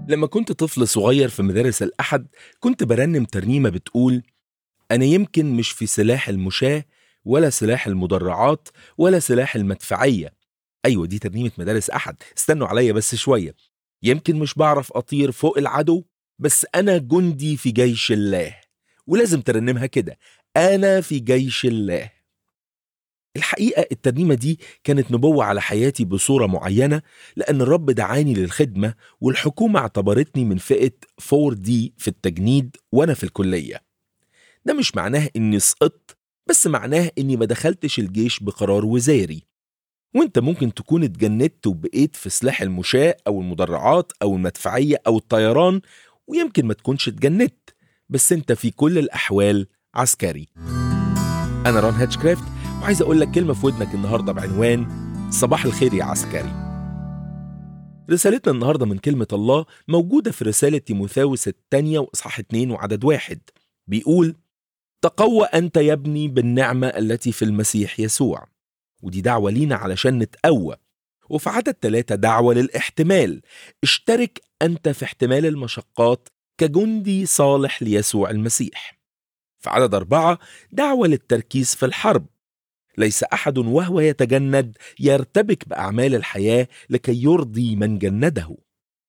لما كنت طفل صغير في مدارس الأحد كنت برنم ترنيمة بتقول أنا يمكن مش في سلاح المشاة ولا سلاح المدرعات ولا سلاح المدفعية أيوة دي ترنيمة مدارس أحد استنوا عليا بس شوية يمكن مش بعرف أطير فوق العدو بس أنا جندي في جيش الله ولازم ترنمها كده أنا في جيش الله الحقيقة الترنيمة دي كانت نبوة على حياتي بصورة معينة لأن الرب دعاني للخدمة والحكومة اعتبرتني من فئة 4D في التجنيد وأنا في الكلية ده مش معناه إني سقطت بس معناه إني ما دخلتش الجيش بقرار وزاري وانت ممكن تكون اتجندت وبقيت في سلاح المشاة أو المدرعات أو المدفعية أو الطيران ويمكن ما تكونش اتجندت بس انت في كل الأحوال عسكري أنا ران هاتشكرافت وعايز أقول لك كلمة في ودنك النهاردة بعنوان صباح الخير يا عسكري رسالتنا النهاردة من كلمة الله موجودة في رسالة تيموثاوس الثانية وإصحاح 2 وعدد واحد بيقول تقوى أنت يا ابني بالنعمة التي في المسيح يسوع ودي دعوة لينا علشان نتقوى وفي عدد ثلاثة دعوة للاحتمال اشترك أنت في احتمال المشقات كجندي صالح ليسوع المسيح في عدد أربعة دعوة للتركيز في الحرب ليس أحد وهو يتجند يرتبك بأعمال الحياة لكي يرضي من جنده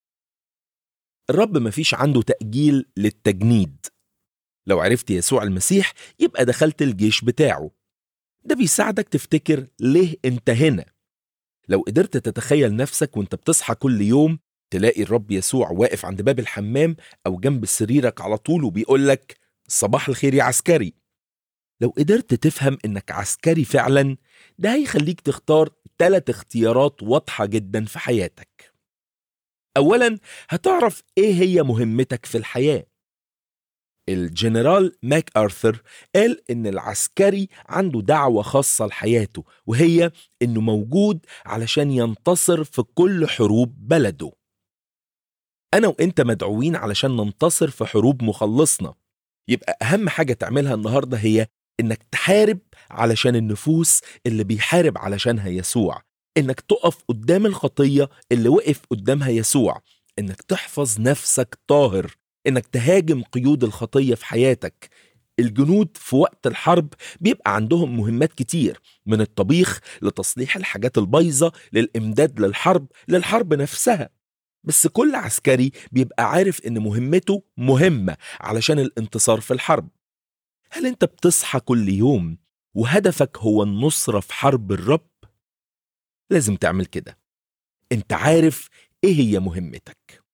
الرب مفيش عنده تأجيل للتجنيد لو عرفت يسوع المسيح يبقى دخلت الجيش بتاعه ده بيساعدك تفتكر ليه انت هنا لو قدرت تتخيل نفسك وانت بتصحى كل يوم تلاقي الرب يسوع واقف عند باب الحمام او جنب سريرك على طول وبيقول لك صباح الخير يا عسكري لو قدرت تفهم انك عسكري فعلا ده هيخليك تختار ثلاث اختيارات واضحة جدا في حياتك اولا هتعرف ايه هي مهمتك في الحياه الجنرال ماك آرثر قال إن العسكري عنده دعوة خاصة لحياته وهي إنه موجود علشان ينتصر في كل حروب بلده أنا وإنت مدعوين علشان ننتصر في حروب مخلصنا يبقى أهم حاجة تعملها النهاردة هي إنك تحارب علشان النفوس اللي بيحارب علشانها يسوع إنك تقف قدام الخطية اللي وقف قدامها يسوع إنك تحفظ نفسك طاهر انك تهاجم قيود الخطيه في حياتك الجنود في وقت الحرب بيبقى عندهم مهمات كتير من الطبيخ لتصليح الحاجات البايظه للامداد للحرب للحرب نفسها بس كل عسكري بيبقى عارف ان مهمته مهمه علشان الانتصار في الحرب هل انت بتصحى كل يوم وهدفك هو النصره في حرب الرب لازم تعمل كده انت عارف ايه هي مهمتك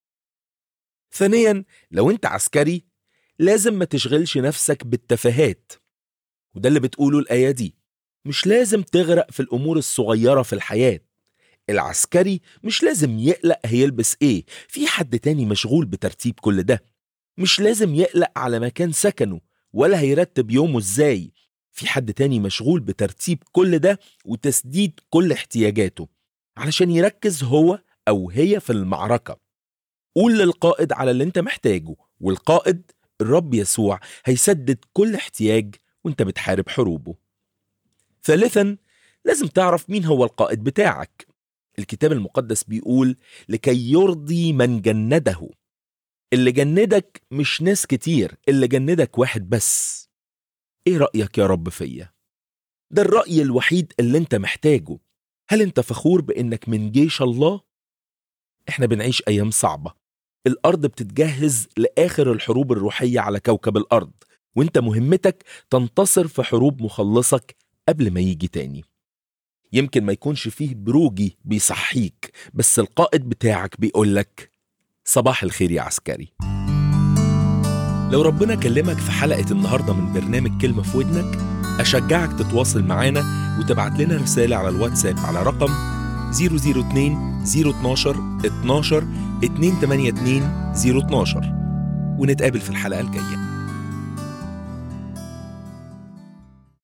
ثانيا لو انت عسكري لازم ما تشغلش نفسك بالتفاهات وده اللي بتقوله الآية دي مش لازم تغرق في الأمور الصغيرة في الحياة العسكري مش لازم يقلق هيلبس ايه في حد تاني مشغول بترتيب كل ده مش لازم يقلق على مكان سكنه ولا هيرتب يومه ازاي في حد تاني مشغول بترتيب كل ده وتسديد كل احتياجاته علشان يركز هو أو هي في المعركة قول للقائد على اللي انت محتاجه والقائد الرب يسوع هيسدد كل احتياج وانت بتحارب حروبه ثالثا لازم تعرف مين هو القائد بتاعك الكتاب المقدس بيقول لكي يرضي من جنده اللي جندك مش ناس كتير اللي جندك واحد بس ايه رأيك يا رب فيا ده الرأي الوحيد اللي انت محتاجه هل انت فخور بانك من جيش الله احنا بنعيش ايام صعبه الارض بتتجهز لاخر الحروب الروحيه على كوكب الارض وانت مهمتك تنتصر في حروب مخلصك قبل ما يجي تاني يمكن ما يكونش فيه بروجي بيصحيك بس القائد بتاعك بيقولك صباح الخير يا عسكري لو ربنا كلمك في حلقة النهاردة من برنامج كلمة في ودنك أشجعك تتواصل معانا وتبعت لنا رسالة على الواتساب على رقم 002 012 12 282 012 ونتقابل في الحلقة الجاية